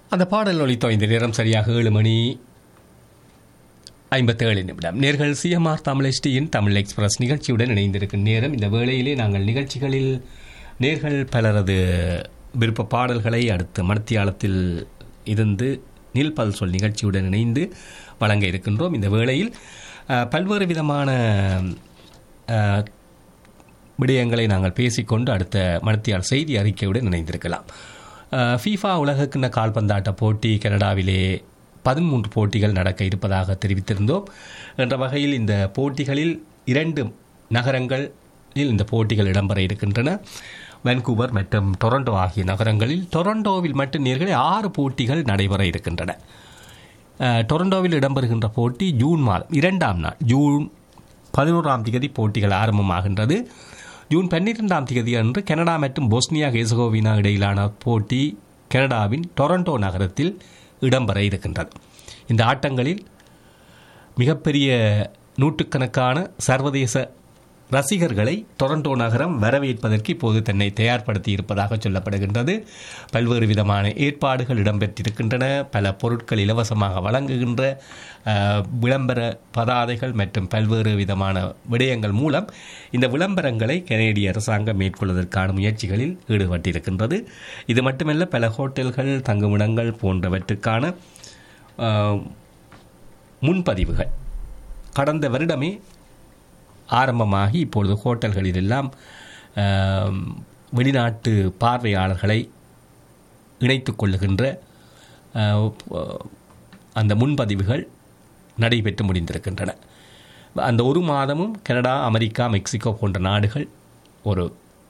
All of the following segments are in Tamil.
அந்த பாடல் ஒலித்தோ இந்த நேரம் சரியாக ஏழு மணி ஐம்பத்தேழு நிமிடம் நேர்கள் சிஎம்ஆர் தமிழ் எஸ்டியின் தமிழ் எக்ஸ்பிரஸ் நிகழ்ச்சியுடன் இணைந்திருக்கும் நேரம் இந்த வேளையிலே நாங்கள் நிகழ்ச்சிகளில் நேர்கள் பலரது விருப்ப பாடல்களை அடுத்து மணத்தியாலத்தில் இருந்து நீல்பல் சொல் நிகழ்ச்சியுடன் இணைந்து வழங்க இருக்கின்றோம் இந்த வேளையில் அஹ், பல்வேறு விதமான அஹ், விடயங்களை நாங்கள் பேசிக்கொண்டு அடுத்த மணத்தியால் செய்தி அறிக்கையுடன் இணைந்திருக்கலாம் அஹ், ஃபீஃபா உலகக்கிண்ண கால்பந்தாட்ட போட்டி கனடாவிலே பதிமூன்று போட்டிகள் நடக்க இருப்பதாக தெரிவித்திருந்தோம் என்ற வகையில் இந்த போட்டிகளில் இரண்டு நகரங்களில் இந்த போட்டிகள் இடம்பெற இருக்கின்றன வான்கூவர் மற்றும் டொரண்டோ ஆகிய நகரங்களில் டொரண்டோவில் மட்டும் நேர்களை ஆறு போட்டிகள் நடைபெற இருக்கின்றன அஹ், டொரண்டோவில் இடம்பெறுகின்ற போட்டி ஜூன் மாதம் இரண்டாம் நாள் ஜூன் பதினோராம் தேதி போட்டிகள் ஆரம்பமாகின்றது ஜூன் பன்னிரெண்டாம் தேதி அன்று கனடா மற்றும் பொஸ்னியா ஹெசகோவினா இடையிலான போட்டி கனடாவின் டொரண்டோ நகரத்தில் இடம்பெற இருக்கின்றது இந்த ஆட்டங்களில் மிகப்பெரிய நூற்றுக்கணக்கான சர்வதேச ரசிகர்களை டொரண்டோ நகரம் வரவேற்பதற்கு இப்போது தன்னை தயார்படுத்தி இருப்பதாக சொல்லப்படுகின்றது பல்வேறு விதமான ஏற்பாடுகள் இடம்பெற்றிருக்கின்றன பல பொருட்கள் இலவசமாக வழங்குகின்ற அஹ், விளம்பர பதாதைகள் மற்றும் பல்வேறு விதமான விடயங்கள் மூலம் இந்த விளம்பரங்களை கனேடிய அரசாங்கம் மேற்கொள்வதற்கான முயற்சிகளில் ஈடுபட்டிருக்கின்றது இது மட்டுமல்ல பல ஹோட்டல்கள் தங்குமிடங்கள் போன்றவற்றுக்கான அஹ், முன்பதிவுகள் கடந்த வருடமே ஆரம்பமாகி இப்பொழுது ஹோட்டல்களில் எல்லாம் ஆம், வெளிநாட்டு பார்வையாளர்களை இணைத்துக் கொள்ளுகின்ற ஆ, அந்த முன்பதிவுகள் நடைபெற்று முடிந்திருக்கின்றன அந்த ஒரு மாதமும் கனடா அமெரிக்கா மெக்சிகோ போன்ற நாடுகள் ஒரு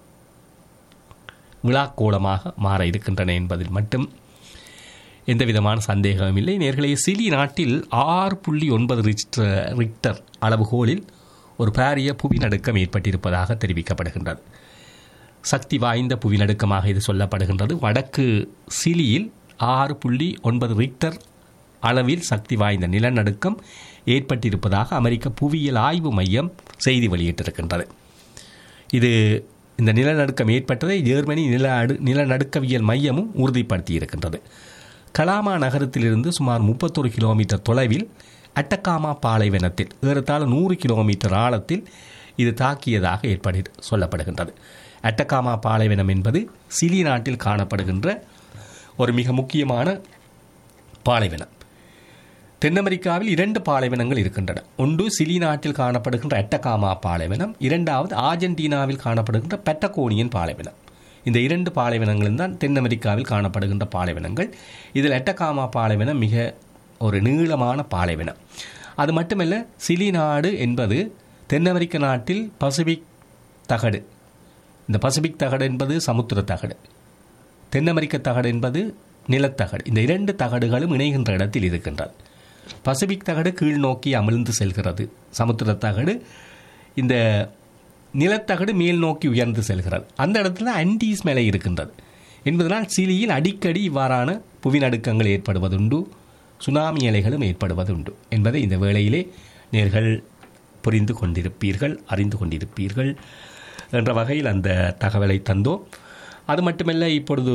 விழாக்கோலமாக மாற இருக்கின்றன என்பதில் மட்டும் எந்த விதமான சந்தேகமும் இல்லை நேர்களே சிலி நாட்டில் ஆறு புள்ளி ஒன்பது ரிக்டர் ரிக்டர் அளவுகோலில் ஒரு பாரிய புவிநடுக்கம் ஏற்பட்டிருப்பதாக தெரிவிக்கப்படுகின்றது சக்தி வாய்ந்த புவிநடுக்கமாக இது சொல்லப்படுகின்றது வடக்கு சிலியில் ஆறு புள்ளி ஒன்பது ரிக்டர் அளவில் சக்தி வாய்ந்த நிலநடுக்கம் ஏற்பட்டிருப்பதாக அமெரிக்க புவியியல் ஆய்வு மையம் செய்தி வெளியிட்டிருக்கின்றது இது இந்த நிலநடுக்கம் ஏற்பட்டதை ஜெர்மனி நில அடு நிலநடுக்கவியல் மையமும் உறுதிப்படுத்தி இருக்கின்றது கலாமா நகரத்திலிருந்து சுமார் முப்பத்தொரு கிலோமீட்டர் தொலைவில் அட்டகாமா பாலைவனத்தில் ஏறத்தாழ நூறு கிலோமீட்டர் ஆழத்தில் இது தாக்கியதாக ஏற்படி சொல்லப்படுகின்றது அட்டகாமா பாலைவனம் என்பது சிலி நாட்டில் காணப்படுகின்ற ஒரு மிக முக்கியமான பாலைவனம் தென் அமெரிக்காவில் இரண்டு பாலைவனங்கள் இருக்கின்றன ஒன்று சிலி நாட்டில் காணப்படுகின்ற அட்டகாமா பாலைவனம் இரண்டாவது ஆர்ஜென்டினாவில் காணப்படுகின்ற பெட்டகோனியன் பாலைவனம் இந்த இரண்டு பாலைவனங்களும் தான் தென் அமெரிக்காவில் காணப்படுகின்ற பாலைவனங்கள் இதில் எட்டகாமா பாலைவனம் மிக ஒரு நீளமான பாலைவனம் அது மட்டுமல்ல சிலி நாடு என்பது தென் அமெரிக்க நாட்டில் பசிபிக் தகடு இந்த பசிபிக் தகடு என்பது சமுத்திர தகடு தென் அமெரிக்க தகடு என்பது நிலத்தகடு இந்த இரண்டு தகடுகளும் இணைகின்ற இடத்தில் இருக்கின்றது பசிபிக் தகடு கீழ் நோக்கி அமிழ்ந்து செல்கிறது சமுத்திர தகடு இந்த நிலத்தகடு மேல் நோக்கி உயர்ந்து செல்கிறது அந்த இடத்துல அண்டீஸ் மலை இருக்கின்றது என்பதனால் சிலியில் அடிக்கடி இவ்வாறான புவிநடுக்கங்கள் ஏற்படுவதுண்டு சுனாமி அலைகளும் ஏற்படுவதுண்டு என்பதை இந்த வேளையிலே நேர்கள் புரிந்து கொண்டிருப்பீர்கள் அறிந்து கொண்டிருப்பீர்கள் என்ற வகையில் அந்த தகவலை தந்தோம் அது மட்டுமல்ல இப்பொழுது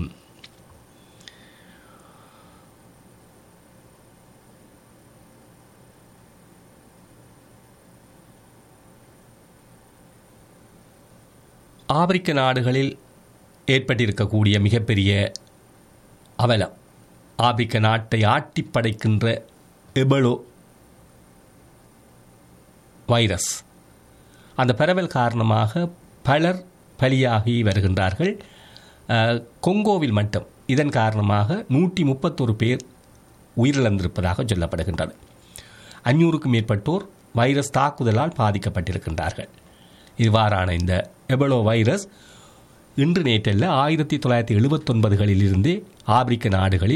ஆப்பிரிக்க நாடுகளில் ஏற்பட்டிருக்கக்கூடிய மிகப்பெரிய அவலம் ஆப்பிரிக்க நாட்டை ஆட்டி படைக்கின்ற எபலோ வைரஸ் அந்த பரவல் காரணமாக பலர் பலியாகி வருகின்றார்கள் அஹ், கொங்கோவில் மட்டும் இதன் காரணமாக நூற்றி முப்பத்தொரு பேர் உயிரிழந்திருப்பதாக சொல்லப்படுகின்றது அஞ்சூறுக்கும் மேற்பட்டோர் வைரஸ் தாக்குதலால் பாதிக்கப்பட்டிருக்கின்றார்கள் இவ்வாறான இந்த எபலோ வைரஸ் இன்று நேற்றல்ல ஆயிரத்தி தொள்ளாயிரத்தி எழுபத்தொன்பதுகளிலிருந்தே ஆப்பிரிக்க நாடுகளில்